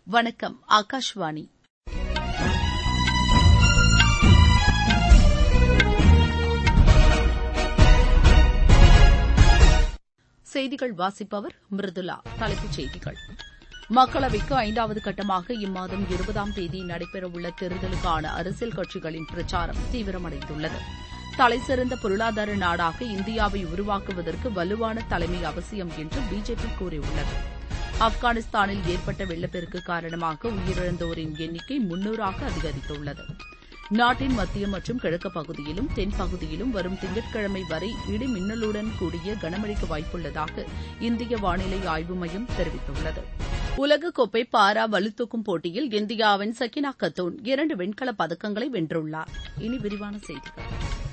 வணக்கம் ஆகாஷ்வாணி செய்திகள் வாசிப்பவர் மிருதுலா தலைப்புச் செய்திகள் மக்களவைக்கு ஐந்தாவது கட்டமாக இம்மாதம் இருபதாம் தேதி நடைபெறவுள்ள தேர்தலுக்கான அரசியல் கட்சிகளின் பிரச்சாரம் தீவிரமடைந்துள்ளது தலைசிறந்த பொருளாதார நாடாக இந்தியாவை உருவாக்குவதற்கு வலுவான தலைமை அவசியம் என்று பிஜேபி கூறியுள்ளது ஆப்கானிஸ்தானில் ஏற்பட்ட வெள்ளப்பெருக்கு காரணமாக உயிரிழந்தோரின் எண்ணிக்கை முன்னூறாக அதிகரித்துள்ளது நாட்டின் மத்திய மற்றும் கிழக்கு பகுதியிலும் தென் பகுதியிலும் வரும் திங்கட்கிழமை வரை இடி மின்னலுடன் கூடிய கனமழைக்கு வாய்ப்புள்ளதாக இந்திய வானிலை ஆய்வு மையம் தெரிவித்துள்ளது உலகக்கோப்பை பாரா வலுதூக்கும் போட்டியில் இந்தியாவின் சக்கினா கத்தூன் இரண்டு வெண்கலப் பதக்கங்களை வென்றுள்ளார் இனி விரிவான செய்திகள்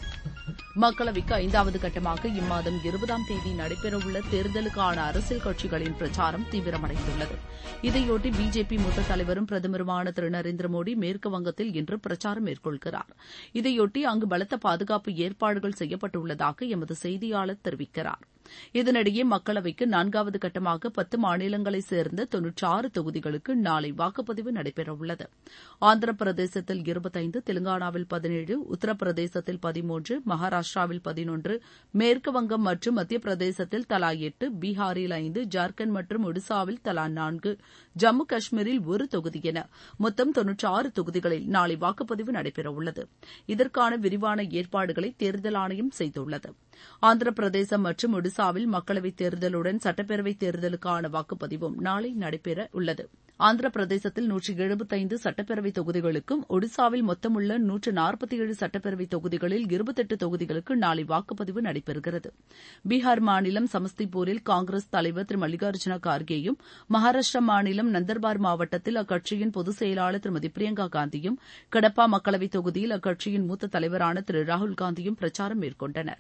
மக்களவைக்கு ஐந்தாவது கட்டமாக இம்மாதம் இருபதாம் தேதி நடைபெறவுள்ள தேர்தலுக்கான அரசியல் கட்சிகளின் பிரச்சாரம் தீவிரமடைந்துள்ளது இதையொட்டி பிஜேபி மூத்த தலைவரும் பிரதமருமான திரு நரேந்திர மோடி மேற்கு வங்கத்தில் இன்று பிரச்சாரம் மேற்கொள்கிறார் இதையொட்டி அங்கு பலத்த பாதுகாப்பு ஏற்பாடுகள் செய்யப்பட்டுள்ளதாக எமது செய்தியாளர் தெரிவிக்கிறார் இதனிடையே மக்களவைக்கு நான்காவது கட்டமாக பத்து மாநிலங்களைச் சேர்ந்த தொன்னூற்றாறு தொகுதிகளுக்கு நாளை வாக்குப்பதிவு நடைபெறவுள்ளது ஆந்திர பிரதேசத்தில் இருபத்தைந்து தெலங்கானாவில் பதினேழு உத்தரப்பிரதேசத்தில் பதிமூன்று மகாராஷ்டிராவில் பதினொன்று மேற்குவங்கம் மற்றும் மத்திய பிரதேசத்தில் தலா எட்டு பீகாரில் ஐந்து ஜார்க்கண்ட் மற்றும் ஒடிசாவில் தலா நான்கு ஜம்மு காஷ்மீரில் ஒரு தொகுதி என மொத்தம் தொன்னூற்றாறு தொகுதிகளில் நாளை வாக்குப்பதிவு நடைபெறவுள்ளது இதற்கான விரிவான ஏற்பாடுகளை தேர்தல் ஆணையம் செய்துள்ளது ஆந்திர பிரதேசம் மற்றும் ஒடிசாவில் மக்களவைத் தேர்தலுடன் சட்டப்பேரவைத் தேர்தலுக்கான வாக்குப்பதிவும் நாளை நடைபெற உள்ளது ஆந்திர பிரதேசத்தில் நூற்றி எழுபத்தைந்து சட்டப்பேரவை தொகுதிகளுக்கும் ஒடிசாவில் மொத்தமுள்ள நூற்று நாற்பத்தி ஏழு சட்டப்பேரவை தொகுதிகளில் இருபத்தெட்டு தொகுதிகளுக்கு நாளை வாக்குப்பதிவு நடைபெறுகிறது பீகார் மாநிலம் சமஸ்திபூரில் காங்கிரஸ் தலைவர் திரு மல்லிகார்ஜுன கார்கேயும் மகாராஷ்டிரா மாநிலம் நந்தர்பார் மாவட்டத்தில் அக்கட்சியின் பொதுச் செயலாளர் திருமதி பிரியங்கா காந்தியும் கடப்பா மக்களவைத் தொகுதியில் அக்கட்சியின் மூத்த தலைவரான திரு ராகுல் காந்தியும் பிரச்சாரம் மேற்கொண்டனா்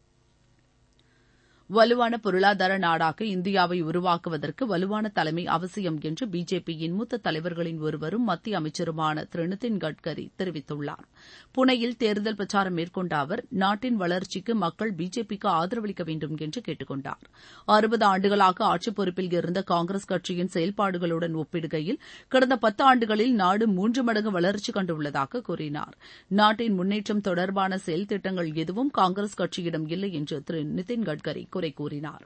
வலுவான பொருளாதார நாடாக இந்தியாவை உருவாக்குவதற்கு வலுவான தலைமை அவசியம் என்று பிஜேபியின் மூத்த தலைவர்களின் ஒருவரும் மத்திய அமைச்சருமான திரு நிதின் கட்கரி தெரிவித்துள்ளார் புனேயில் தேர்தல் பிரச்சாரம் மேற்கொண்ட அவர் நாட்டின் வளர்ச்சிக்கு மக்கள் பிஜேபிக்கு ஆதரவளிக்க வேண்டும் என்று கேட்டுக் கொண்டார் அறுபது ஆண்டுகளாக ஆட்சிப் பொறுப்பில் இருந்த காங்கிரஸ் கட்சியின் செயல்பாடுகளுடன் ஒப்பிடுகையில் கடந்த பத்து ஆண்டுகளில் நாடு மூன்று மடங்கு வளர்ச்சி கண்டுள்ளதாக கூறினார் நாட்டின் முன்னேற்றம் தொடர்பான செயல் திட்டங்கள் எதுவும் காங்கிரஸ் கட்சியிடம் இல்லை என்று திரு நிதின் கட்கரி குறை கூறினார்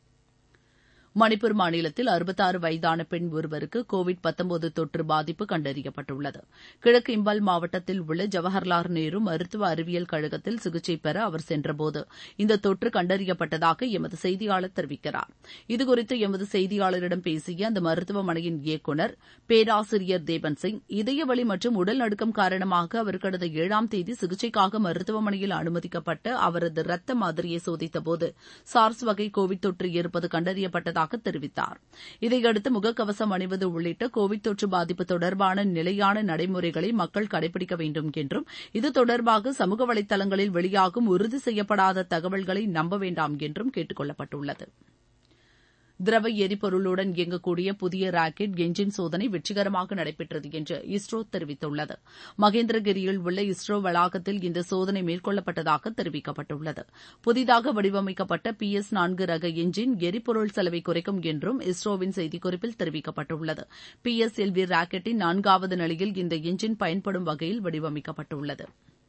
மணிப்பூர் மாநிலத்தில் அறுபத்தாறு வயதான பெண் ஒருவருக்கு கோவிட் தொற்று பாதிப்பு கண்டறியப்பட்டுள்ளது கிழக்கு இம்பால் மாவட்டத்தில் உள்ள ஜவஹர்லால் நேரு மருத்துவ அறிவியல் கழகத்தில் சிகிச்சை பெற அவர் சென்றபோது இந்த தொற்று கண்டறியப்பட்டதாக எமது செய்தியாளர் தெரிவிக்கிறார் இதுகுறித்து எமது செய்தியாளரிடம் பேசிய அந்த மருத்துவமனையின் இயக்குநர் பேராசிரியர் தேபன் சிங் இதயவலி மற்றும் உடல் நடுக்கம் காரணமாக அவர் கடந்த ஏழாம் தேதி சிகிச்சைக்காக மருத்துவமனையில் அனுமதிக்கப்பட்டு அவரது ரத்த மாதிரியை சோதித்தபோது சார்ஸ் வகை கோவிட் தொற்று இருப்பது கண்டறியப்பட்டதாக உள்ளதாக தெரிவித்தார் இதையடுத்து முகக்கவசம் அணிவது உள்ளிட்ட கோவிட் தொற்று பாதிப்பு தொடர்பான நிலையான நடைமுறைகளை மக்கள் கடைபிடிக்க வேண்டும் என்றும் இது தொடர்பாக சமூக வலைதளங்களில் வெளியாகும் உறுதி செய்யப்படாத தகவல்களை நம்ப வேண்டாம் என்றும் கேட்டுக் கொள்ளப்பட்டுள்ளது திரவ எரிபொருளுடன் இயங்கக்கூடிய புதிய ராக்கெட் என்ஜின் சோதனை வெற்றிகரமாக நடைபெற்றது என்று இஸ்ரோ தெரிவித்துள்ளது மகேந்திரகிரியில் உள்ள இஸ்ரோ வளாகத்தில் இந்த சோதனை மேற்கொள்ளப்பட்டதாக தெரிவிக்கப்பட்டுள்ளது புதிதாக வடிவமைக்கப்பட்ட பி எஸ் நான்கு ரக என்ஜின் எரிபொருள் செலவை குறைக்கும் என்றும் இஸ்ரோவின் செய்திக்குறிப்பில் தெரிவிக்கப்பட்டுள்ளது பி எஸ் எல் வி ராக்கெட்டின் நான்காவது நிலையில் இந்த என்ஜின் பயன்படும் வகையில் வடிவமைக்கப்பட்டுள்ளது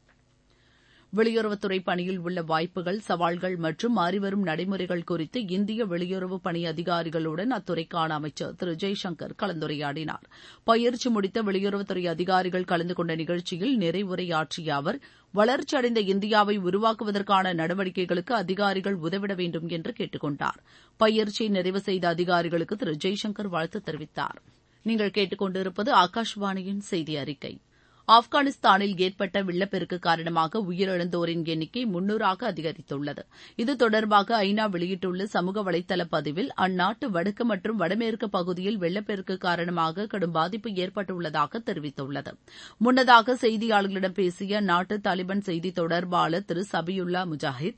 வெளியுறவுத்துறை பணியில் உள்ள வாய்ப்புகள் சவால்கள் மற்றும் மாறிவரும் நடைமுறைகள் குறித்து இந்திய வெளியுறவு பணி அதிகாரிகளுடன் அத்துறைக்கான அமைச்சர் திரு ஜெய்சங்கர் கலந்துரையாடினார் பயிற்சி முடித்த வெளியுறவுத்துறை அதிகாரிகள் கலந்து கொண்ட நிகழ்ச்சியில் நிறைவுரையாற்றிய அவர் வளர்ச்சியடைந்த இந்தியாவை உருவாக்குவதற்கான நடவடிக்கைகளுக்கு அதிகாரிகள் உதவிட வேண்டும் என்று கேட்டுக் கொண்டார் பயிற்சியை நிறைவு செய்த அதிகாரிகளுக்கு திரு ஜெய்சங்கர் வாழ்த்து தெரிவித்தார் நீங்கள் கேட்டுக்கொண்டிருப்பது ஆகாஷவாணியின் செய்தி அறிக்கை ஆப்கானிஸ்தானில் ஏற்பட்ட வெள்ளப்பெருக்கு காரணமாக உயிரிழந்தோரின் எண்ணிக்கை முன்னூறாக அதிகரித்துள்ளது இது தொடர்பாக ஐநா வெளியிட்டுள்ள சமூக வலைதள பதிவில் அந்நாட்டு வடக்கு மற்றும் வடமேற்கு பகுதியில் வெள்ளப்பெருக்கு காரணமாக கடும் பாதிப்பு ஏற்பட்டுள்ளதாக தெரிவித்துள்ளது முன்னதாக செய்தியாளர்களிடம் பேசிய அந்நாட்டு தாலிபான் செய்தி தொடர்பாளர் திரு சபியுல்லா முஜாஹித்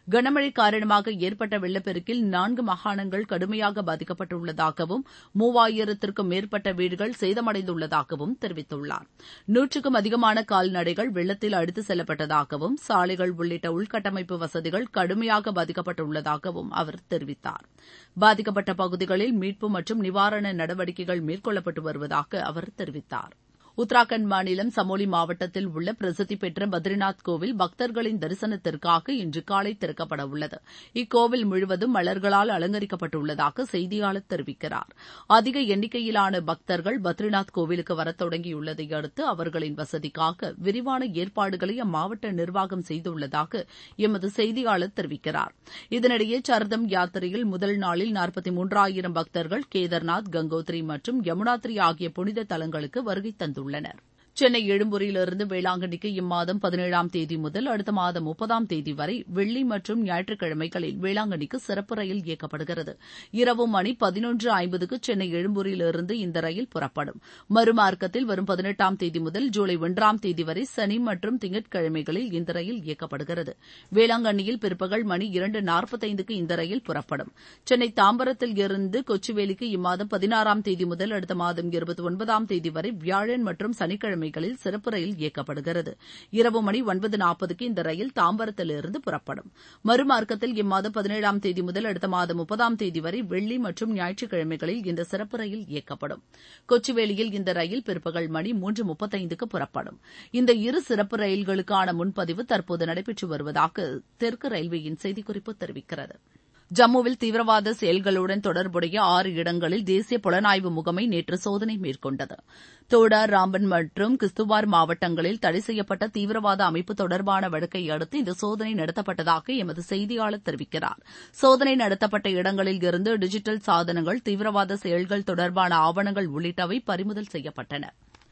கனமழை காரணமாக ஏற்பட்ட வெள்ளப்பெருக்கில் நான்கு மாகாணங்கள் கடுமையாக பாதிக்கப்பட்டுள்ளதாகவும் மூவாயிரத்திற்கும் மேற்பட்ட வீடுகள் சேதமடைந்துள்ளதாகவும் தெரிவித்துள்ளார் நூற்றுக்கும் அதிகமான கால்நடைகள் வெள்ளத்தில் அடித்து செல்லப்பட்டதாகவும் சாலைகள் உள்ளிட்ட உள்கட்டமைப்பு வசதிகள் கடுமையாக பாதிக்கப்பட்டுள்ளதாகவும் அவர் தெரிவித்தார் பாதிக்கப்பட்ட பகுதிகளில் மீட்பு மற்றும் நிவாரண நடவடிக்கைகள் மேற்கொள்ளப்பட்டு வருவதாக அவர் தெரிவித்தார் உத்தராகண்ட் மாநிலம் சமோலி மாவட்டத்தில் உள்ள பிரசித்தி பெற்ற பத்ரிநாத் கோவில் பக்தர்களின் தரிசனத்திற்காக இன்று காலை திறக்கப்பட உள்ளது இக்கோவில் முழுவதும் மலர்களால் அலங்கரிக்கப்பட்டுள்ளதாக செய்தியாளர் தெரிவிக்கிறார் அதிக எண்ணிக்கையிலான பக்தர்கள் பத்ரிநாத் கோவிலுக்கு வரத் தொடங்கியுள்ளதை அடுத்து அவர்களின் வசதிக்காக விரிவான ஏற்பாடுகளை அம்மாவட்ட நிர்வாகம் செய்துள்ளதாக எமது செய்தியாளர் தெரிவிக்கிறார் இதனிடையே சர்தம் யாத்திரையில் முதல் நாளில் நாற்பத்தி மூன்றாயிரம் பக்தர்கள் கேதர்நாத் கங்கோத்ரி மற்றும் யமுனாத்ரி ஆகிய புனித தலங்களுக்கு வருகை தந்துள்ளனர் உள்ளனர் சென்னை எழும்பூரிலிருந்து வேளாங்கண்ணிக்கு இம்மாதம் பதினேழாம் தேதி முதல் அடுத்த மாதம் முப்பதாம் தேதி வரை வெள்ளி மற்றும் ஞாயிற்றுக்கிழமைகளில் வேளாங்கண்ணிக்கு சிறப்பு ரயில் இயக்கப்படுகிறது இரவு மணி பதினொன்று ஐம்பதுக்கு சென்னை எழும்பூரிலிருந்து இந்த ரயில் புறப்படும் மறுமார்க்கத்தில் வரும் பதினெட்டாம் தேதி முதல் ஜூலை ஒன்றாம் தேதி வரை சனி மற்றும் திங்கட்கிழமைகளில் இந்த ரயில் இயக்கப்படுகிறது வேளாங்கண்ணியில் பிற்பகல் மணி இரண்டு நாற்பத்தைந்துக்கு இந்த ரயில் புறப்படும் சென்னை தாம்பரத்தில் இருந்து கொச்சுவேலிக்கு இம்மாதம் பதினாறாம் தேதி முதல் அடுத்த மாதம் இருபத்தி ஒன்பதாம் தேதி வரை வியாழன் மற்றும் சனிக்கிழமை கிழமைகளில் சிறப்பு ரயில் இயக்கப்படுகிறது இரவு மணி ஒன்பது நாற்பதுக்கு இந்த ரயில் தாம்பரத்திலிருந்து புறப்படும் மறுமார்க்கத்தில் இம்மாதம் பதினேழாம் தேதி முதல் அடுத்த மாதம் முப்பதாம் தேதி வரை வெள்ளி மற்றும் ஞாயிற்றுக்கிழமைகளில் இந்த சிறப்பு ரயில் இயக்கப்படும் கொச்சுவேலியில் இந்த ரயில் பிற்பகல் மணி மூன்று முப்பத்தைந்துக்கு புறப்படும் இந்த இரு சிறப்பு ரயில்களுக்கான முன்பதிவு தற்போது நடைபெற்று வருவதாக தெற்கு ரயில்வேயின் செய்திக்குறிப்பு தெரிவிக்கிறது ஜம்முவில் தீவிரவாத செயல்களுடன் தொடர்புடைய ஆறு இடங்களில் தேசிய புலனாய்வு முகமை நேற்று சோதனை மேற்கொண்டது தோடா ராம்பன் மற்றும் கிஸ்துவார் மாவட்டங்களில் தடை செய்யப்பட்ட தீவிரவாத அமைப்பு தொடர்பான வழக்கை அடுத்து இந்த சோதனை நடத்தப்பட்டதாக எமது செய்தியாளர் தெரிவிக்கிறார் சோதனை நடத்தப்பட்ட இடங்களில் இருந்து டிஜிட்டல் சாதனங்கள் தீவிரவாத செயல்கள் தொடர்பான ஆவணங்கள் உள்ளிட்டவை பறிமுதல் செய்யப்பட்டன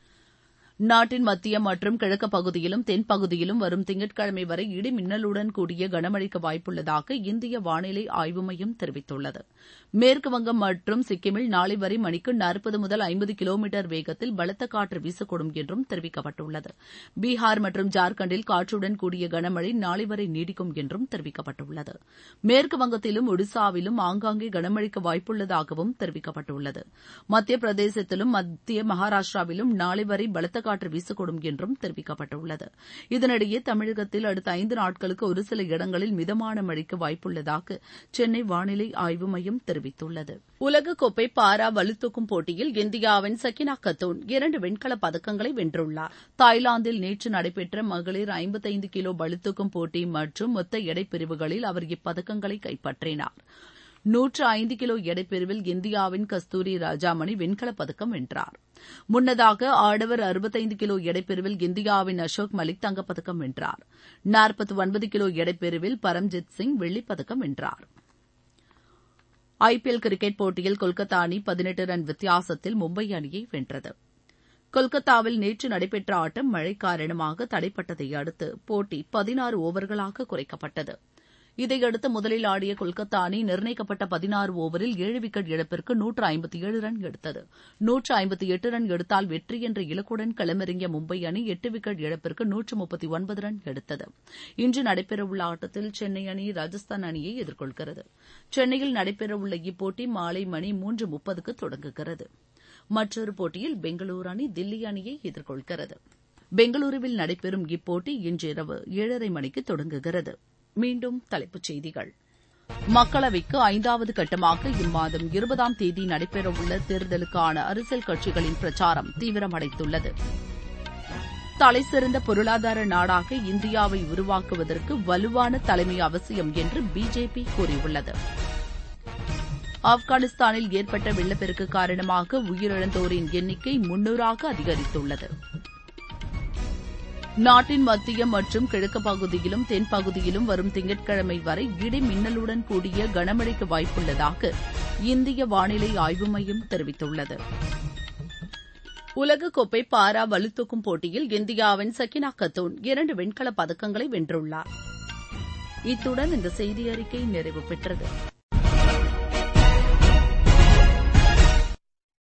நாட்டின் மத்திய மற்றும் கிழக்கு பகுதியிலும் தென் பகுதியிலும் வரும் திங்கட்கிழமை வரை இடி மின்னலுடன் கூடிய கனமழைக்கு வாய்ப்புள்ளதாக இந்திய வானிலை ஆய்வு மையம் தெரிவித்துள்ளது மேற்குவங்கம் மற்றும் சிக்கிமில் நாளை வரை மணிக்கு நாற்பது முதல் ஐம்பது கிலோமீட்டர் வேகத்தில் பலத்த காற்று வீசக்கூடும் என்றும் தெரிவிக்கப்பட்டுள்ளது பீகார் மற்றும் ஜார்க்கண்டில் காற்றுடன் கூடிய கனமழை நாளை வரை நீடிக்கும் என்றும் தெரிவிக்கப்பட்டுள்ளது மேற்கு வங்கத்திலும் ஒடிசாவிலும் ஆங்காங்கே கனமழைக்கு வாய்ப்புள்ளதாகவும் தெரிவிக்கப்பட்டுள்ளது மத்திய பிரதேசத்திலும் மத்திய மகாராஷ்டிராவிலும் நாளை வரை பலத்த காற்று வீசக்கூடும் என்றும் தெரிவிக்கப்பட்டுள்ளது இதனிடையே தமிழகத்தில் அடுத்த ஐந்து நாட்களுக்கு ஒரு சில இடங்களில் மிதமான மழைக்கு வாய்ப்புள்ளதாக சென்னை வானிலை ஆய்வு மையம் தெரிவித்துள்ளது உலகக்கோப்பை பாரா வலுத்தூக்கும் போட்டியில் இந்தியாவின் சக்கினா கத்தூன் இரண்டு வெண்கலப் பதக்கங்களை வென்றுள்ளார் தாய்லாந்தில் நேற்று நடைபெற்ற மகளிர் ஐம்பத்தைந்து கிலோ பளுதூக்கும் போட்டி மற்றும் மொத்த எடை பிரிவுகளில் அவர் இப்பதக்கங்களை கைப்பற்றினார் நூற்று ஐந்து கிலோ எடைப்பிரிவில் இந்தியாவின் கஸ்தூரி ராஜாமணி வெண்கலப் பதக்கம் வென்றார் முன்னதாக ஆடவர் அறுபத்தைந்து கிலோ எடைப்பிரிவில் இந்தியாவின் அசோக் மலிக் தங்கப்பதக்கம் வென்றார் நாற்பத்தி ஒன்பது கிலோ எடைப்பிரிவில் பரம்ஜித் சிங் வெள்ளிப்பதக்கம் வென்றார் ஐபிஎல் கிரிக்கெட் போட்டியில் கொல்கத்தா அணி பதினெட்டு ரன் வித்தியாசத்தில் மும்பை அணியை வென்றது கொல்கத்தாவில் நேற்று நடைபெற்ற ஆட்டம் மழை காரணமாக தடைப்பட்டதை அடுத்து போட்டி பதினாறு ஓவர்களாக குறைக்கப்பட்டது இதையடுத்து முதலில் ஆடிய கொல்கத்தா அணி நிர்ணயிக்கப்பட்ட பதினாறு ஓவரில் ஏழு விக்கெட் இழப்பிற்கு நூற்று ஐம்பத்தி ஏழு ரன் எடுத்தது நூற்று ஐம்பத்தி எட்டு ரன் எடுத்தால் வெற்றி என்ற இலக்குடன் களமிறங்கிய மும்பை அணி எட்டு விக்கெட் இழப்பிற்கு நூற்று முப்பத்தி ஒன்பது ரன் எடுத்தது இன்று நடைபெறவுள்ள ஆட்டத்தில் சென்னை அணி ராஜஸ்தான் அணியை எதிர்கொள்கிறது சென்னையில் நடைபெறவுள்ள இப்போட்டி மாலை மணி மூன்று முப்பதுக்கு தொடங்குகிறது மற்றொரு போட்டியில் பெங்களூரு அணி தில்லி அணியை எதிர்கொள்கிறது பெங்களூருவில் நடைபெறும் இப்போட்டி இன்றிரவு ஏழரை மணிக்கு தொடங்குகிறது மீண்டும் தலைப்புச் செய்திகள் மக்களவைக்கு ஐந்தாவது கட்டமாக இம்மாதம் இருபதாம் தேதி நடைபெறவுள்ள தேர்தலுக்கான அரசியல் கட்சிகளின் பிரச்சாரம் தீவிரமடைந்துள்ளது தலைசிறந்த பொருளாதார நாடாக இந்தியாவை உருவாக்குவதற்கு வலுவான தலைமை அவசியம் என்று பிஜேபி கூறியுள்ளது ஆப்கானிஸ்தானில் ஏற்பட்ட வெள்ளப்பெருக்கு காரணமாக உயிரிழந்தோரின் எண்ணிக்கை முன்னூறாக அதிகரித்துள்ளது நாட்டின் மத்திய மற்றும் கிழக்கு பகுதியிலும் தென் பகுதியிலும் வரும் திங்கட்கிழமை வரை இடி மின்னலுடன் கூடிய கனமழைக்கு வாய்ப்புள்ளதாக இந்திய வானிலை ஆய்வு மையம் தெரிவித்துள்ளது உலகக்கோப்பை பாரா வலுத்தூக்கும் போட்டியில் இந்தியாவின் சக்கினா கத்தூன் இரண்டு வெண்கலப் பதக்கங்களை வென்றுள்ளார் இத்துடன் இந்த செய்தி அறிக்கை நிறைவு பெற்றது